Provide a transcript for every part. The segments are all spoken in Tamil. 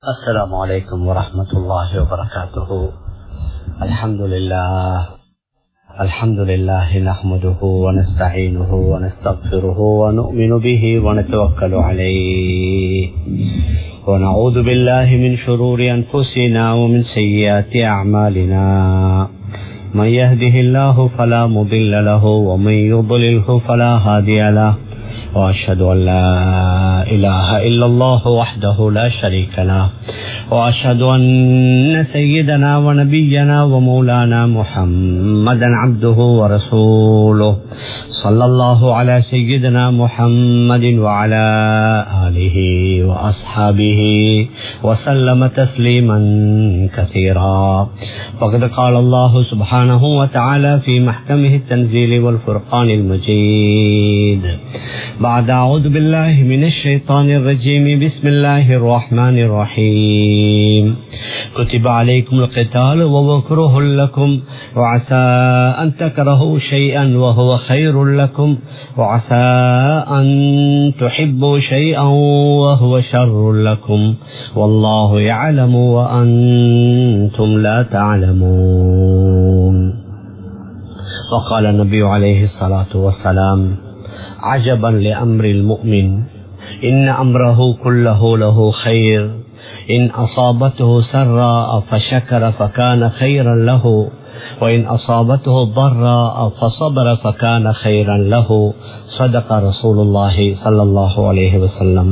السلام عليكم ورحمة الله وبركاته الحمد لله الحمد لله نحمده ونستعينه ونستغفره ونؤمن به ونتوكل عليه ونعوذ بالله من شرور أنفسنا ومن سيئات أعمالنا من يهده الله فلا مضل له ومن يضلله فلا هادي له وأشهد أن لا إله إلا الله وحده لا شريك له وأشهد أن سيدنا ونبينا ومولانا محمدا عبده ورسوله صلى الله على سيدنا محمد وعلى آله وأصحابه وسلم تسليما كثيرا وقد قال الله سبحانه وتعالى في محكمه التنزيل والفرقان المجيد بعد أعوذ بالله من الشيطان الرجيم بسم الله الرحمن الرحيم كتب عليكم القتال وهو كره لكم وعسى أن تكرهوا شيئا وهو خير لكم وعسى أن تحبوا شيئا وهو شر لكم والله يعلم وأنتم لا تعلمون وقال النبي عليه الصلاة والسلام عجبا لأمر المؤمن إن أمره كله له خير إن أصابته سراء فشكر فكان خيرا له وإن أصابته ضراء فصبر فكان خيرا له صدق رسول الله صلى الله عليه وسلم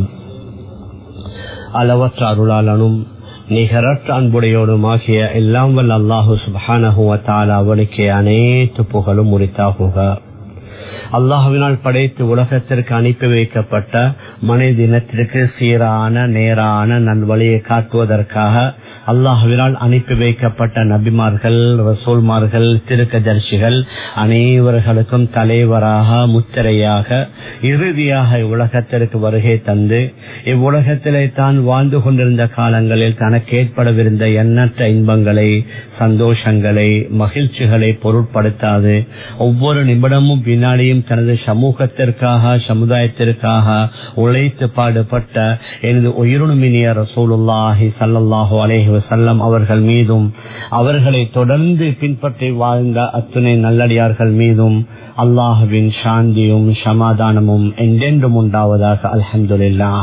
அளவற்ற அருளாளனும் நிகரற்ற அன்புடையோடுமாகிய எல்லாம் வல்ல அல்லாஹு சுபானகுவத்தால் அவனுக்கே அனைத்து புகழும் உரித்தாகுக அல்லாஹுவினால் படைத்து உலகத்திற்கு அனுப்பி வைக்கப்பட்ட மனித தினத்திற்கு சீரான நேரான நல்வழியை காட்டுவதற்காக அல்லாஹுவினால் அனுப்பி வைக்கப்பட்ட நபிமார்கள் ரசூல்மார்கள் திருக்கதர்சிகள் அனைவர்களுக்கும் தலைவராக முத்திரையாக இறுதியாக இவ்வுலகத்திற்கு வருகை தந்து இவ்வுலகத்திலே தான் வாழ்ந்து கொண்டிருந்த காலங்களில் தனக்கு ஏற்படவிருந்த எண்ணற்ற இன்பங்களை சந்தோஷங்களை மகிழ்ச்சிகளை பொருட்படுத்தாது ஒவ்வொரு நிமிடமும் வினாடியும் தனது சமூகத்திற்காக சமுதாயத்திற்காக உழைத்து பாடுபட்ட எனது உயிருணுமினிய ரசூலுல்லாஹி சல்லாஹூ அலேஹி வசல்லம் அவர்கள் மீதும் அவர்களை தொடர்ந்து பின்பற்றி வாழ்ந்த அத்துணை நல்லடியார்கள் மீதும் அல்லாஹுவின் சாந்தியும் சமாதானமும் என்றென்றும் உண்டாவதாக அலமதுல்லா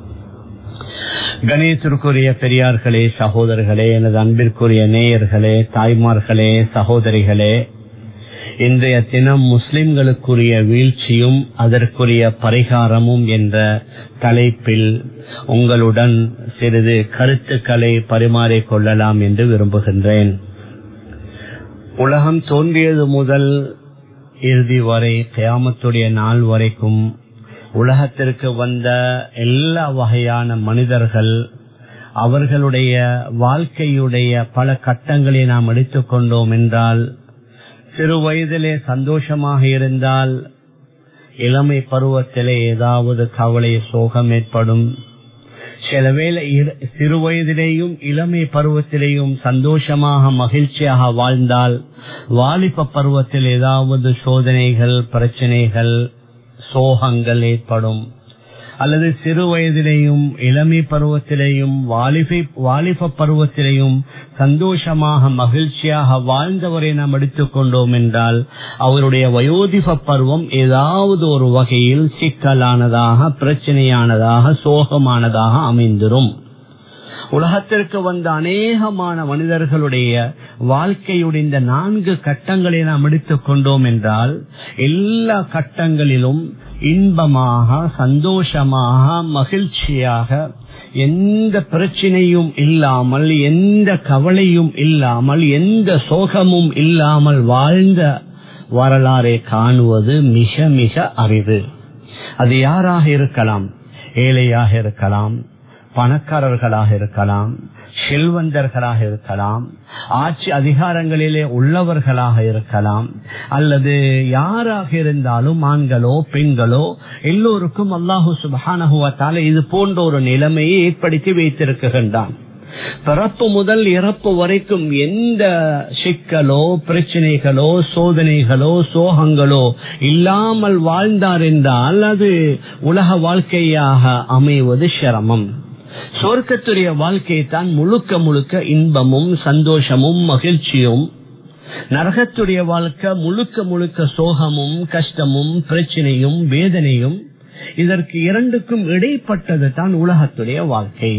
கணேசருக்குரிய பெரியார்களே சகோதரர்களே எனது அன்பிற்குரிய நேயர்களே தாய்மார்களே சகோதரிகளே இன்றைய தினம் முஸ்லிம்களுக்குரிய வீழ்ச்சியும் அதற்குரிய பரிகாரமும் என்ற தலைப்பில் உங்களுடன் சிறிது கருத்துக்களை பரிமாறிக் கொள்ளலாம் என்று விரும்புகின்றேன் உலகம் தோன்றியது முதல் இறுதி வரை கயாமத்துடைய நாள் வரைக்கும் உலகத்திற்கு வந்த எல்லா வகையான மனிதர்கள் அவர்களுடைய வாழ்க்கையுடைய பல கட்டங்களை நாம் எடுத்துக்கொண்டோம் என்றால் சிறு வயதிலே சந்தோஷமாக இருந்தால் இளமை பருவத்திலே ஏதாவது கவலை சோகம் ஏற்படும் சில வேளை சிறு வயதிலேயும் இளமை பருவத்திலேயும் சந்தோஷமாக மகிழ்ச்சியாக வாழ்ந்தால் வாலிப பருவத்தில் ஏதாவது சோதனைகள் பிரச்சனைகள் சோகங்கள் ஏற்படும் அல்லது சிறு வயதிலேயும் இளமை பருவத்திலேயும் வாலிபை வாலிப பருவத்திலேயும் சந்தோஷமாக மகிழ்ச்சியாக வாழ்ந்தவரை நாம் எடுத்துக்கொண்டோம் என்றால் அவருடைய வயோதிப பருவம் ஏதாவது ஒரு வகையில் சிக்கலானதாக பிரச்சனையானதாக சோகமானதாக அமைந்திரும் உலகத்திற்கு வந்த அநேகமான மனிதர்களுடைய வாழ்க்கையுடைய இந்த நான்கு கட்டங்களை நாம் எடுத்துக்கொண்டோம் என்றால் எல்லா கட்டங்களிலும் இன்பமாக சந்தோஷமாக மகிழ்ச்சியாக எந்த பிரச்சனையும் இல்லாமல் எந்த கவலையும் இல்லாமல் எந்த சோகமும் இல்லாமல் வாழ்ந்த வரலாறை காணுவது மிக மிக அரிது அது யாராக இருக்கலாம் ஏழையாக இருக்கலாம் பணக்காரர்களாக இருக்கலாம் செல்வந்தர்களாக இருக்கலாம் ஆட்சி அதிகாரங்களிலே உள்ளவர்களாக இருக்கலாம் அல்லது யாராக இருந்தாலும் ஆண்களோ பெண்களோ எல்லோருக்கும் அல்லாஹு சுபானகுவத்தால இது போன்ற ஒரு நிலைமையை ஏற்படுத்தி வைத்திருக்கின்றான் பிறப்பு முதல் இறப்பு வரைக்கும் எந்த சிக்கலோ பிரச்சனைகளோ சோதனைகளோ சோகங்களோ இல்லாமல் வாழ்ந்தார் என்றால் அது உலக வாழ்க்கையாக அமைவது சிரமம் சொர்க்கத்துடைய வாழ்க்கை தான் முழுக்க முழுக்க இன்பமும் சந்தோஷமும் மகிழ்ச்சியும் நரகத்துடைய வாழ்க்கை முழுக்க முழுக்க சோகமும் கஷ்டமும் பிரச்சனையும் வேதனையும் இதற்கு இரண்டுக்கும் இடைப்பட்டது தான் உலகத்துடைய வாழ்க்கை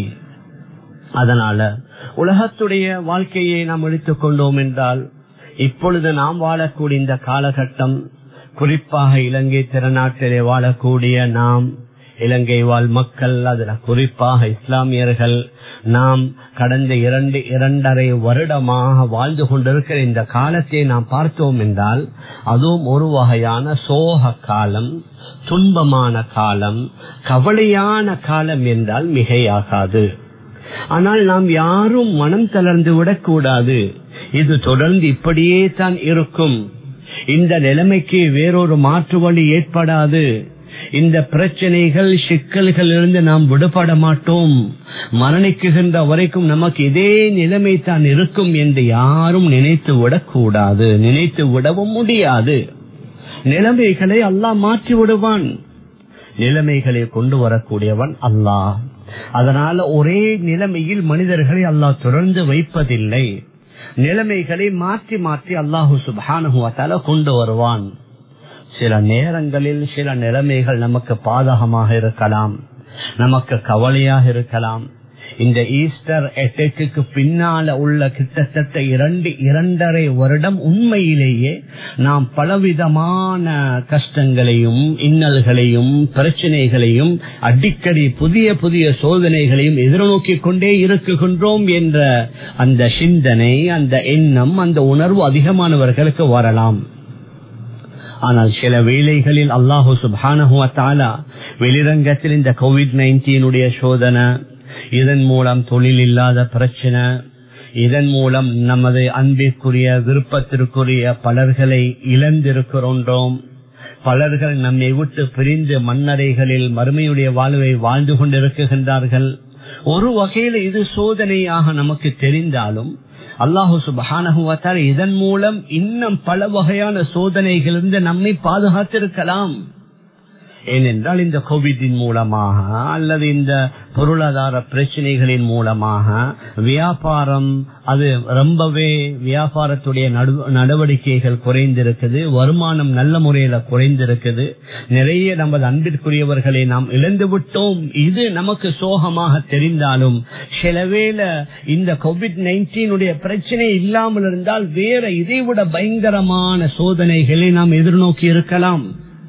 அதனால உலகத்துடைய வாழ்க்கையை நாம் எடுத்துக் கொண்டோம் என்றால் இப்பொழுது நாம் வாழக்கூடிய இந்த காலகட்டம் குறிப்பாக இலங்கை திருநாட்டிலே வாழக்கூடிய நாம் இலங்கை வாழ் மக்கள் அதுல குறிப்பாக இஸ்லாமியர்கள் நாம் கடந்த இரண்டு இரண்டரை வருடமாக வாழ்ந்து கொண்டிருக்கிற இந்த காலத்தை நாம் பார்த்தோம் என்றால் அதுவும் ஒரு வகையான சோக காலம் துன்பமான காலம் கவலையான காலம் என்றால் மிகையாகாது ஆனால் நாம் யாரும் மனம் தளர்ந்து விடக்கூடாது இது தொடர்ந்து இப்படியே தான் இருக்கும் இந்த நிலைமைக்கு வேறொரு மாற்று வழி ஏற்படாது இந்த பிரச்சனைகள் சிக்கல்கள் இருந்து நாம் விடுபட மாட்டோம் மரணிக்குகின்ற வரைக்கும் நமக்கு இதே நிலைமை தான் இருக்கும் என்று யாரும் நினைத்து விடக்கூடாது நினைத்து விடவும் முடியாது நிலைமைகளை அல்லாஹ் மாற்றி விடுவான் நிலைமைகளை கொண்டு வரக்கூடியவன் அல்லாஹ் அதனால ஒரே நிலைமையில் மனிதர்களை அல்லாஹ் தொடர்ந்து வைப்பதில்லை நிலைமைகளை மாற்றி மாற்றி அல்லாஹு சுபானுவத்தால கொண்டு வருவான் சில நேரங்களில் சில நிலைமைகள் நமக்கு பாதகமாக இருக்கலாம் நமக்கு கவலையாக இருக்கலாம் இந்த ஈஸ்டர் எட்டெக்கு பின்னால உள்ள கிட்டத்தட்ட இரண்டு இரண்டரை வருடம் உண்மையிலேயே நாம் பலவிதமான கஷ்டங்களையும் இன்னல்களையும் பிரச்சனைகளையும் அடிக்கடி புதிய புதிய சோதனைகளையும் எதிர்நோக்கி கொண்டே இருக்குகின்றோம் என்ற அந்த சிந்தனை அந்த எண்ணம் அந்த உணர்வு அதிகமானவர்களுக்கு வரலாம் ஆனால் சில வேளைகளில் அல்லாஹு சுபானஹுவத்தாலா வெளிரங்கத்தில் இந்த கோவிட் நைன்டீனுடைய சோதனை இதன் மூலம் தொழில் இல்லாத பிரச்சனை இதன் மூலம் நமது அன்பிற்குரிய விருப்பத்திற்குரிய பலர்களை இழந்திருக்கிறோம் பலர்கள் நம்மை விட்டு பிரிந்து மண்ணறைகளில் மறுமையுடைய வாழ்வை வாழ்ந்து கொண்டிருக்கின்றார்கள் ஒரு வகையில் இது சோதனையாக நமக்கு தெரிந்தாலும் அல்லாஹு சுபஹானகுவத்தால் இதன் மூலம் இன்னும் பல வகையான சோதனைகளிலிருந்து நம்மை பாதுகாத்திருக்கலாம் ஏனென்றால் இந்த கோவிடின் மூலமாக அல்லது இந்த பொருளாதார பிரச்சனைகளின் மூலமாக வியாபாரம் அது ரொம்பவே வியாபாரத்துடைய நடவடிக்கைகள் குறைந்திருக்குது வருமானம் நல்ல முறையில குறைந்திருக்குது நிறைய நமது அன்பிற்குரியவர்களை நாம் இழந்து விட்டோம் இது நமக்கு சோகமாக தெரிந்தாலும் சிலவேளை இந்த கோவிட் நைன்டீனுடைய பிரச்சனை இல்லாமல் இருந்தால் வேற இதைவிட பயங்கரமான சோதனைகளை நாம் எதிர்நோக்கி இருக்கலாம்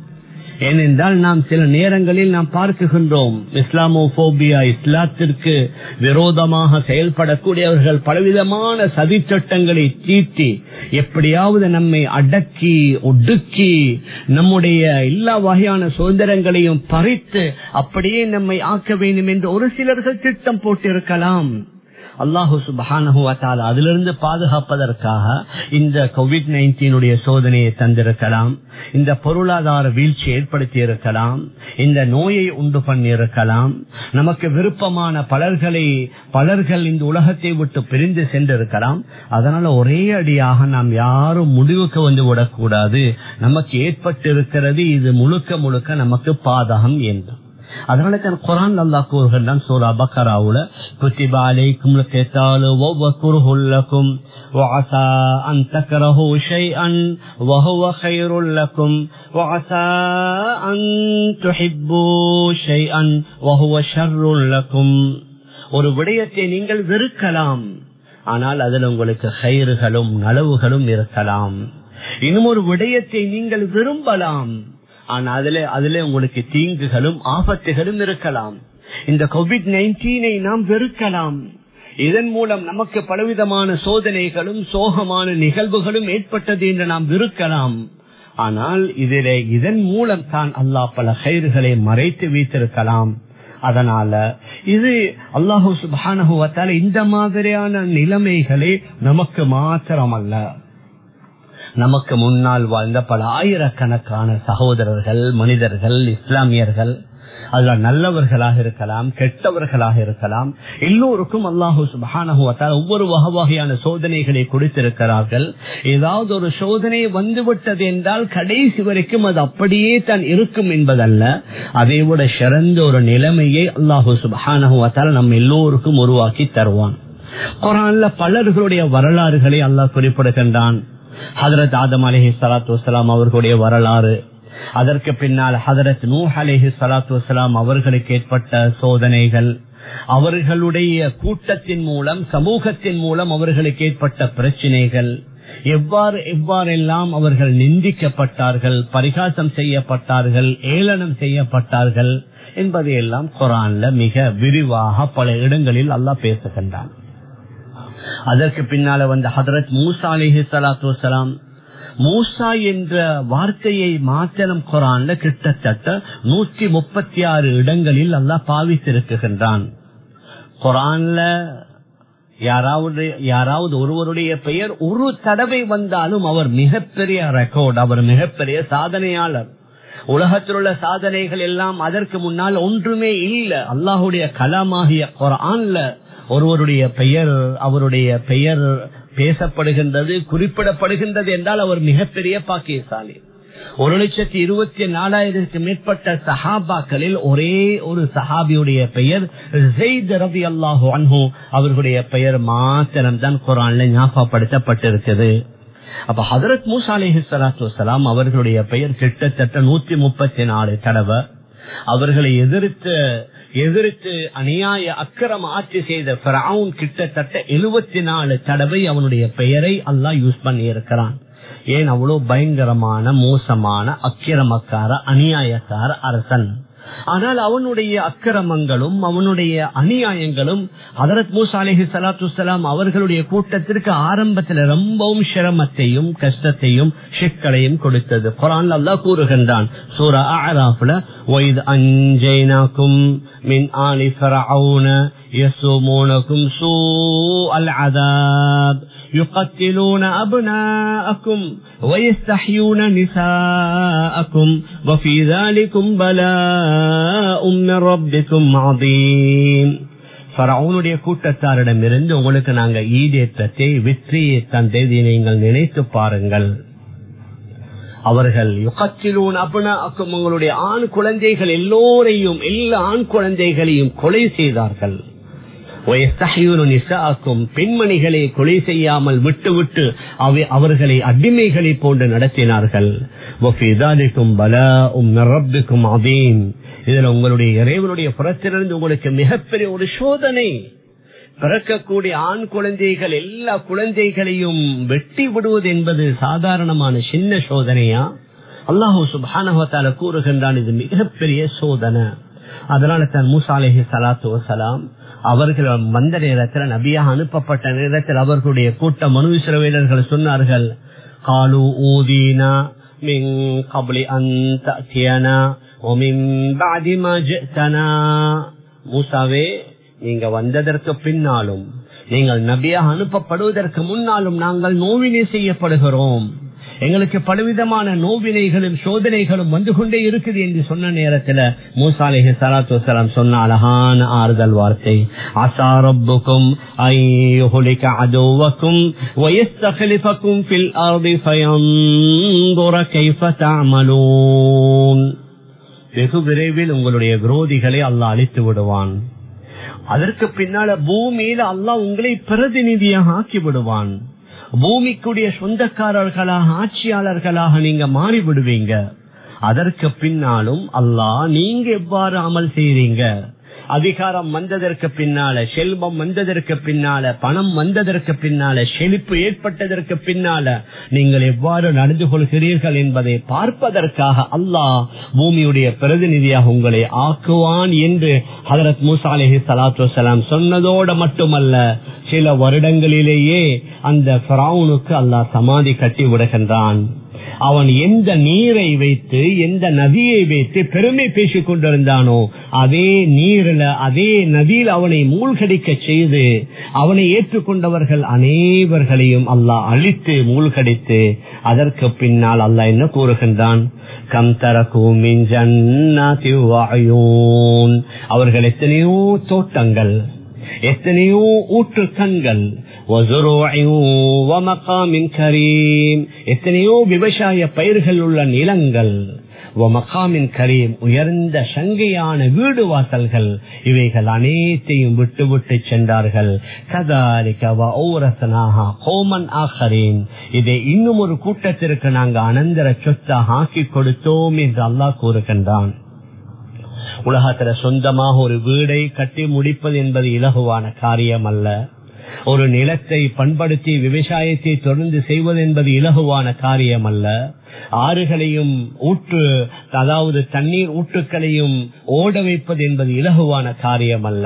ஏனென்றால் நாம் சில நேரங்களில் நாம் பார்க்குகின்றோம் இஸ்லாமோபோபியா இஸ்லாத்திற்கு விரோதமாக செயல்படக்கூடியவர்கள் பலவிதமான சதிச்சட்டங்களை தீட்டி எப்படியாவது நம்மை அடக்கி ஒடுக்கி நம்முடைய எல்லா வகையான சுதந்திரங்களையும் பறித்து அப்படியே நம்மை ஆக்க வேண்டும் என்று ஒரு சிலர்கள் திட்டம் போட்டிருக்கலாம் அல்லாஹு சுபானஹுவத்தால் அதிலிருந்து பாதுகாப்பதற்காக இந்த கோவிட் நைன்டீனுடைய சோதனையை தந்திருக்கலாம் இந்த பொருளாதார வீழ்ச்சி ஏற்படுத்தி இருக்கலாம் இந்த நோயை உண்டு பண்ணியிருக்கலாம் நமக்கு விருப்பமான பலர்களை பலர்கள் இந்த உலகத்தை விட்டு பிரிந்து சென்றிருக்கலாம் அதனால ஒரே அடியாக நாம் யாரும் முடிவுக்கு வந்து விடக்கூடாது நமக்கு ஏற்பட்டிருக்கிறது இது முழுக்க முழுக்க நமக்கு பாதகம் என்று அதனால தான் குரான் அல்லாஹ் கூறுகிறான் சூரா பக்கராவுல குத்திப அலைக்கும் القتال وهو كره لكم وعسى أن تكرهوا شيئا وهو خير لكم وعسى أن تحبوا شيئا وهو شر لكم ஒரு விடயத்தை நீங்கள் வெறுக்கலாம் ஆனால் அதில் உங்களுக்கு கயிறுகளும் நலவுகளும் இருக்கலாம் இன்னும் ஒரு விடயத்தை நீங்கள் விரும்பலாம் ஆனா அதுல அதுல உங்களுக்கு தீங்குகளும் ஆபத்துகளும் இருக்கலாம் இந்த கோவிட் நைன்டீனை நாம் வெறுக்கலாம் இதன் மூலம் நமக்கு பலவிதமான சோதனைகளும் சோகமான நிகழ்வுகளும் ஏற்பட்டது என்று நாம் வெறுக்கலாம் ஆனால் இதிலே இதன் மூலம் தான் அல்லாஹ் பல கயிறுகளை மறைத்து வைத்திருக்கலாம் அதனால இது அல்லாஹூ சுபானுவத்தால இந்த மாதிரியான நிலைமைகளே நமக்கு மாத்திரமல்ல நமக்கு முன்னால் வாழ்ந்த பல ஆயிரக்கணக்கான சகோதரர்கள் மனிதர்கள் இஸ்லாமியர்கள் அதுல நல்லவர்களாக இருக்கலாம் கெட்டவர்களாக இருக்கலாம் எல்லோருக்கும் அல்லாஹூ சுபானகுவத்தால் ஒவ்வொரு வகை வகையான சோதனைகளை கொடுத்திருக்கிறார்கள் ஏதாவது ஒரு சோதனை வந்துவிட்டது என்றால் கடைசி வரைக்கும் அது அப்படியே தான் இருக்கும் என்பதல்ல அதை விட சிறந்த ஒரு நிலைமையை அல்லாஹூ சுபானகுவத்தால் நம்ம எல்லோருக்கும் உருவாக்கி தருவான் குரான்ல பலர்களுடைய வரலாறுகளை அல்லாஹ் குறிப்பிடுகின்றான் ஹதரத் ஆதம் அலஹி சலாத்து வலாம் அவர்களுடைய வரலாறு அதற்கு பின்னால் ஹதரத் நூ அலேஹி சலாத்து வலாம் அவர்களுக்கு ஏற்பட்ட சோதனைகள் அவர்களுடைய கூட்டத்தின் மூலம் சமூகத்தின் மூலம் அவர்களுக்கு ஏற்பட்ட பிரச்சனைகள் எவ்வாறு எவ்வாறெல்லாம் அவர்கள் நிந்திக்கப்பட்டார்கள் பரிகாசம் செய்யப்பட்டார்கள் ஏளனம் செய்யப்பட்டார்கள் என்பதையெல்லாம் குரான்ல மிக விரிவாக பல இடங்களில் அல்லாஹ் பேசுகின்றான் அதற்கு பின்னால வந்த ஹதரத் மூசா அலிஹி சலாத்து வலாம் மூசா என்ற வார்த்தையை மாத்திரம் குரான்ல கிட்டத்தட்ட நூற்றி முப்பத்தி ஆறு இடங்களில் அல்லாஹ் பாவித்திருக்குகின்றான் குரான்ல யாராவது யாராவது ஒருவருடைய பெயர் ஒரு தடவை வந்தாலும் அவர் மிகப்பெரிய ரெக்கார்ட் அவர் மிகப்பெரிய சாதனையாளர் உலகத்தில் உள்ள சாதனைகள் எல்லாம் அதற்கு முன்னால் ஒன்றுமே இல்லை அல்லாஹுடைய கலாமாகிய குரான்ல ஒருவருடைய பெயர் அவருடைய பெயர் பேசப்படுகின்றது குறிப்பிடப்படுகின்றது என்றால் அவர் மிகப்பெரிய பாக்கியசாலி ஒரு லட்சத்தி இருபத்தி நாலாயிரத்துக்கு மேற்பட்ட சஹாபாக்களில் ஒரே ஒரு சஹாபியுடைய பெயர் ஜெயித் ரவி அல்லாஹு அன்ஹு அவர்களுடைய பெயர் மாத்திரம் தான் குரான்ல ஞாபகப்படுத்தப்பட்டிருக்குது அப்ப ஹதரத் மூசா அலிஹி சலாத்து வலாம் அவர்களுடைய பெயர் கிட்டத்தட்ட நூத்தி முப்பத்தி நாலு தடவை அவர்களை எதிர்த்து எதிர்த்து அநியாய அக்கிரம் ஆட்சி செய்த பிரவுன் கிட்டத்தட்ட எழுபத்தி நாலு தடவை அவனுடைய பெயரை அல்லாஹ் யூஸ் பண்ணி இருக்கிறான் ஏன் அவ்வளவு பயங்கரமான மோசமான அக்கிரமக்கார அநியாயக்கார அரசன் ஆனால் அவனுடைய அக்கிரமங்களும் அவனுடைய அநியாயங்களும் ஹதரத் மூசா அலிஹி சலாத்து சலாம் அவர்களுடைய கூட்டத்திற்கு ஆரம்பத்தில் ரொம்பவும் சிரமத்தையும் கஷ்டத்தையும் சிக்கலையும் கொடுத்தது குரான் அல்லா கூறுகின்றான் சூரா ஆராஃப்ல وَإِذْ أَنْجَيْنَاكُمْ مِنْ آلِ فِرْعَوْنَ يَسُومُونَكُمْ سُوءَ الْعَذَابِ يقتلون أبناءكم ويستحيون نساءكم وفي ذلكم بلاء من ربكم عظيم பரவுனுடைய கூட்டத்தாரிடமிருந்து உங்களுக்கு நாங்க ஈடேற்றத்தை வெற்றியை தந்ததை நீங்கள் நினைத்து பாருங்கள் அவர்கள் யுகத்திலூன் அபுனாக்கும் உங்களுடைய ஆண் குழந்தைகள் எல்லோரையும் எல்லா ஆண் குழந்தைகளையும் கொலை செய்தார்கள் பெண்மணிகளை கொலை செய்யாமல் விட்டு விட்டு அவர்களை அடிமைகளை போன்று நடத்தினார்கள் இதுல உங்களுடைய இறைவனுடைய புறத்திலிருந்து உங்களுக்கு மிகப்பெரிய ஒரு சோதனை பிறக்கக்கூடிய ஆண் குழந்தைகள் எல்லா குழந்தைகளையும் வெட்டி விடுவது என்பது சாதாரணமான சின்ன சோதனையா அல்லாஹூ சுபானகத்தால கூறுகின்றான் இது மிகப்பெரிய சோதனை அதனால தான் மூசா அலஹி சலாத்து வசலாம் அவர்கள் வந்த நேரத்தில் நபியாக அனுப்பப்பட்ட நேரத்தில் அவர்களுடைய கூட்ட மனு இஸ்ரவேலர்கள் சொன்னார்கள் காலு ஊதீனா மின் கபலி அந்த மூசாவே நீங்க வந்ததற்கு பின்னாலும் நீங்கள் நபியாக அனுப்பப்படுவதற்கு முன்னாலும் நாங்கள் நோவினை செய்யப்படுகிறோம் எங்களுக்கு பலவிதமான நோவினைகளும் சோதனைகளும் வந்து கொண்டே இருக்குது என்று சொன்ன நேரத்தில் மூசாலேஹி சலாத்து வலாம் சொன்ன அழகான ஆறுதல் வார்த்தை அசாரப்புக்கும் ஐயுலிக அதுவக்கும் வயஸ்தகலிபக்கும் ஃபில் அர்தி ஃபயந்துர கைஃப தஅமலூன் வெகு விரைவில் உங்களுடைய விரோதிகளை அல்லாஹ் அழித்து விடுவான் அதற்கு பின்னால பூமியில அல்லாஹ் உங்களை பிரதிநிதியாக ஆக்கி விடுவான் பூமிக்குடைய சொந்தக்காரர்களாக ஆட்சியாளர்களாக நீங்க மாறி விடுவீங்க அதற்கு பின்னாலும் அல்லாஹ் நீங்க எவ்வாறு அமல் செய்றீங்க அதிகாரம் வந்ததற்கு பின்னால செல்வம் வந்ததற்கு பின்னால பணம் வந்ததற்கு பின்னால செழிப்பு ஏற்பட்டதற்கு பின்னால நீங்கள் எவ்வாறு நடந்து கொள்கிறீர்கள் என்பதை பார்ப்பதற்காக அல்லாஹ் பூமியுடைய பிரதிநிதியாக உங்களை ஆக்குவான் என்று ஹதரத் மூசா அலஹி சலாத்து வலாம் சொன்னதோடு மட்டுமல்ல சில வருடங்களிலேயே அந்த பிராவுனுக்கு அல்லாஹ் சமாதி கட்டி விடுகின்றான் அவன் எந்த நீரை வைத்து எந்த நதியை வைத்து பெருமை பேசிக் கொண்டிருந்தானோ அதே நீரில் அதே நதியில் அவனை மூழ்கடிக்க செய்து அவனை ஏற்றுக்கொண்டவர்கள் அனைவர்களையும் அல்லாஹ் அழித்து மூழ்கடித்து அதற்கு பின்னால் அல்லாஹ் என்ன கூறுகின்றான் கம் தரக்கூமின் அவர்கள் எத்தனையோ தோட்டங்கள் எத்தனையோ ஊற்று கண்கள் எத்தனையோ விவசாய பயிர்கள் உள்ள நிலங்கள் மகாமின் கரீம் உயர்ந்த சங்கையான வீடு வாசல்கள் இவைகள் அனைத்தையும் விட்டு விட்டு சென்றார்கள் கோமன் ஆகரேன் இதை இன்னும் ஒரு கூட்டத்திற்கு நாங்கள் அனந்தர சொத்தாக ஆக்கி கொடுத்தோம் என்று அல்லாஹ் கூறுகின்றான் உலகத்துல சொந்தமாக ஒரு வீடை கட்டி முடிப்பது என்பது இலகுவான காரியம் அல்ல ஒரு நிலத்தை பண்படுத்தி விவசாயத்தை தொடர்ந்து செய்வது என்பது இலகுவான காரியம் அல்ல ஆறுகளையும் ஊற்று அதாவது தண்ணீர் ஊற்றுக்களையும் ஓட வைப்பது என்பது இலகுவான காரியம் அல்ல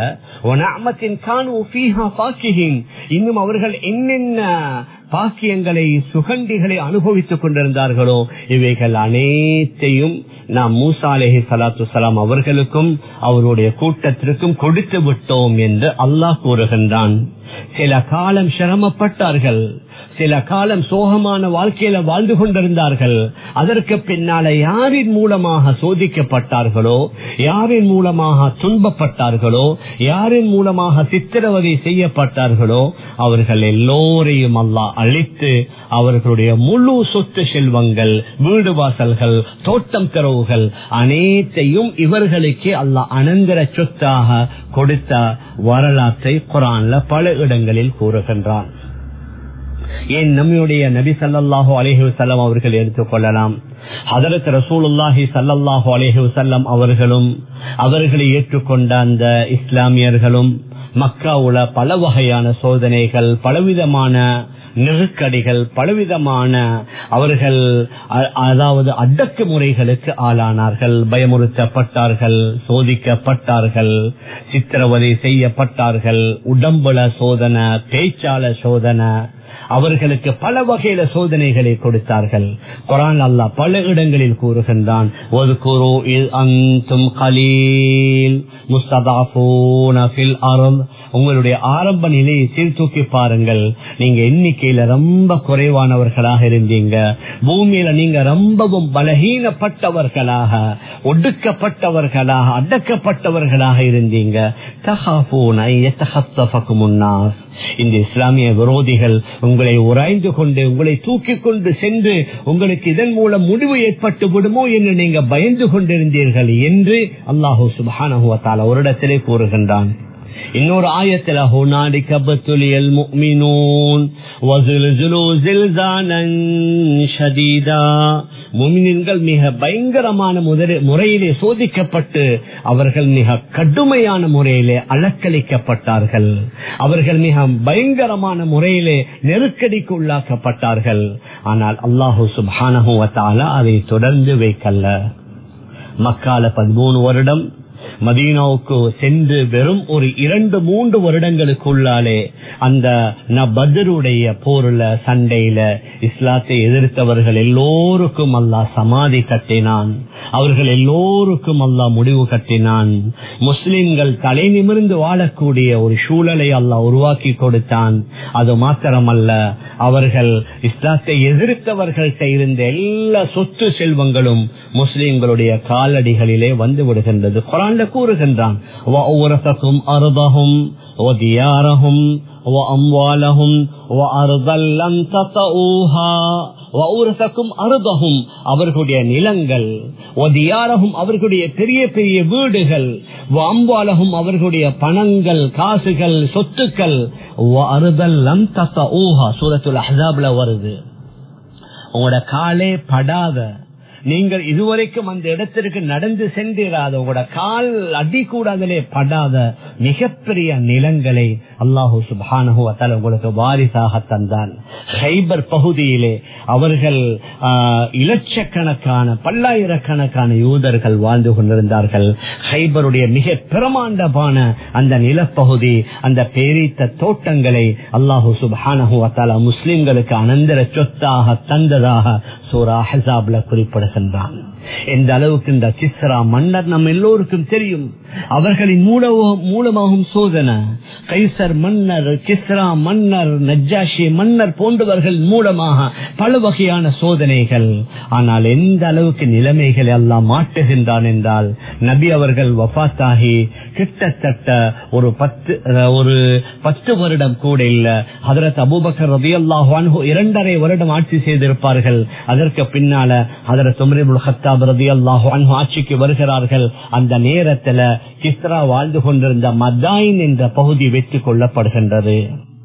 இன்னும் அவர்கள் என்னென்ன பாக்கியங்களை சுகண்டிகளை அனுபவித்துக் கொண்டிருந்தார்களோ இவைகள் அனைத்தையும் நாம் மூசா அலேஹி சலாத்து சலாம் அவர்களுக்கும் அவருடைய கூட்டத்திற்கும் கொடுத்து விட்டோம் என்று அல்லாஹ் கூறுகின்றான் சில காலம் சிரமப்பட்டார்கள் சில காலம் சோகமான வாழ்க்கையில வாழ்ந்து கொண்டிருந்தார்கள் அதற்கு பின்னால யாரின் மூலமாக சோதிக்கப்பட்டார்களோ யாரின் மூலமாக துன்பப்பட்டார்களோ யாரின் மூலமாக சித்திரவதை செய்யப்பட்டார்களோ அவர்கள் எல்லோரையும் அல்லாஹ் அழித்து அவர்களுடைய முழு சொத்து செல்வங்கள் வீடு வாசல்கள் தோட்டம் திறவுகள் அனைத்தையும் இவர்களுக்கு அல்லாஹ் அனந்தர சொத்தாக கொடுத்த வரலாற்றை குரான்ல பல இடங்களில் கூறுகின்றான் ஏன் நம்முடைய நபி சல்லாஹு அலேஹி வசல்லம் அவர்கள் எடுத்துக்கொள்ளலாம் ஹதரத் ரசூலுல்லாஹி சல்லாஹு அலேஹி வசல்லம் அவர்களும் அவர்களை ஏற்றுக்கொண்ட அந்த இஸ்லாமியர்களும் மக்காவுல பல வகையான சோதனைகள் பலவிதமான நெருக்கடிகள் பலவிதமான அவர்கள் அதாவது அடக்குமுறைகளுக்கு ஆளானார்கள் பயமுறுத்தப்பட்டார்கள் சோதிக்கப்பட்டார்கள் சித்திரவதை செய்யப்பட்டார்கள் உடம்புல சோதனை பேச்சால சோதனை அவர்களுக்கு பல வகையில சோதனைகளை கொடுத்தார்கள் குரான் அல்லா பல இடங்களில் கூறுகின்றான் ஒரு குரு அந்தும் கலீல் உங்களுடைய ஆரம்ப நிலையை சீர்தூக்கி பாருங்கள் நீங்க எண்ணிக்கையில ரொம்ப குறைவானவர்களாக இருந்தீங்க பூமியில நீங்க ரொம்பவும் பலகீனப்பட்டவர்களாக ஒடுக்கப்பட்டவர்களாக அடக்கப்பட்டவர்களாக இருந்தீங்க தகாபூனை முன்னாஸ் இந்த இஸ்லாமிய விரோதிகள் உங்களை உராய்ந்து கொண்டு உங்களை தூக்கி கொண்டு சென்று உங்களுக்கு இதன் மூலம் முடிவு ஏற்பட்டு விடுமோ என்று நீங்க பயந்து கொண்டிருந்தீர்கள் என்று அல்லாஹூ சுபான ஒரு இடத்திலே கூறுகின்றான் இன்னொரு ஆயத்தில் ஹுனாடி கபத்துலியல் முக்மினூன் வசுலுசுலு ஜில்சானன் ஷதீதா முமினின்கள் மிக பயங்கரமான முறையிலே சோதிக்கப்பட்டு அவர்கள் மிக கடுமையான முறையிலே அலக்களிக்கப்பட்டார்கள் அவர்கள் மிக பயங்கரமான முறையிலே நெருக்கடிக்கு உள்ளாக்கப்பட்டார்கள் ஆனால் அல்லாஹூ சுபானஹுவத்தால அதை தொடர்ந்து வைக்கல்ல மக்கால பதிமூணு வருடம் மதீனாவுக்கு சென்று வெறும் ஒரு இரண்டு மூன்று வருடங்களுக்குள்ளாலே அந்த பதருடைய போர்ல சண்டையில இஸ்லாத்தை எதிர்த்தவர்கள் எல்லோருக்கும் அல்லா சமாதி கட்டினான் அவர்கள் எல்லோருக்கும் அல்லா முடிவு கட்டினான் முஸ்லிம்கள் தலை நிமிர்ந்து வாழக்கூடிய ஒரு சூழலை அல்லா உருவாக்கி கொடுத்தான் அது மாத்திரமல்ல அவர்கள் இஸ்லாத்தை எதிர்த்தவர்கள்ட்ட இருந்த எல்லா சொத்து செல்வங்களும் முஸ்லிம்களுடைய காலடிகளிலே வந்து விடுகின்றது குரான்ல கூறுகின்றான் அருதகும் وديارهم وأموالهم وأرضا لم تطئوها وأورثكم أرضهم அவர்களுடைய நிலங்கள் ஒதியாரகும் அவர்களுடைய பெரிய பெரிய வீடுகள் அம்பாலகும் அவர்களுடைய பணங்கள் காசுகள் சொத்துக்கள் அறுதல்லம் தத்த ஊஹா சூரத்துல் அஹாப்ல வருது உங்களோட காலே படாத நீங்கள் இதுவரைக்கும் அந்த இடத்திற்கு நடந்து சென்றிராத உங்களோட கால் அடி கூடாதலே படாத மிகப்பெரிய நிலங்களை அல்லாஹூ சுபானு உங்களுக்கு வாரிசாக தந்தான் ஹைபர் பகுதியிலே அவர்கள் ஆஹ், இலட்சக்கணக்கான பல்லாயிரக்கணக்கான யூதர்கள் வாழ்ந்து கொண்டிருந்தார்கள் ஹைபருடைய மிக பிரமாண்டமான அந்த நிலப்பகுதி அந்த பேரித்த தோட்டங்களை அல்லாஹு சுபானஹு வத்தாலா முஸ்லிம்களுக்கு அனந்தர சொத்தாக தந்ததாக சூரா ஹசாப்ல குறிப்பிடுகின்றான் எந்த அளவுக்கு இந்த கிஸ்ரா மன்னர் நம்ம எல்லோருக்கும் தெரியும் அவர்களின் மூலவோ- மூலமாகும் சோதனை கைசர் மன்னர் கிஸ்ரா மன்னர் நஜ்ஜாஷி மன்னர் போன்றவர்கள் மூலமாக பல வகையான சோதனைகள் ஆனால் எந்த அளவுக்கு நிலைமைகளை எல்லாம் மாட்டுகின்றான் என்றால் நபி அவர்கள் வஃத்தாகி கிட்டத்தட்ட ஒரு பத்து அஹ், ஒரு பத்து வருடம் கூட இல்ல ஹதரத் அபூபக்கர் ரபி அல்லாஹ் இரண்டரை வருடம் ஆட்சி செய்திருப்பார்கள் அதற்கு பின்னால ஹதரத் உமரிபுல் ஹத்தாப் ரபி அல்லாஹ் ஆட்சிக்கு வருகிறார்கள் அந்த நேரத்துல கிஸ்ரா வாழ்ந்து கொண்டிருந்த மதாயின் என்ற பகுதி வெற்றி கொள்ளப்படுகின்றது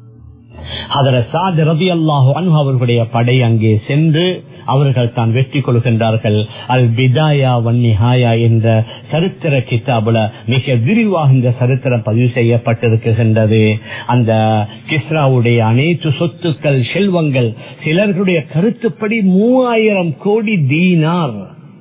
ஹதரத் சாத் ரபி அல்லாஹ் அவர்களுடைய படை அங்கே சென்று அவர்கள் தான் வெற்றி கொள்கின்றார்கள் அல் பிதாயா வன்னிஹாயா என்ற சரித்திர கிதாபுல மிக விரிவாக இந்த சரித்திரம் பதிவு செய்யப்பட்டிருக்கின்றது அந்த கிஸ்ராவுடைய அனைத்து சொத்துக்கள் செல்வங்கள் சிலர்களுடைய கருத்துப்படி மூவாயிரம் கோடி தீனார்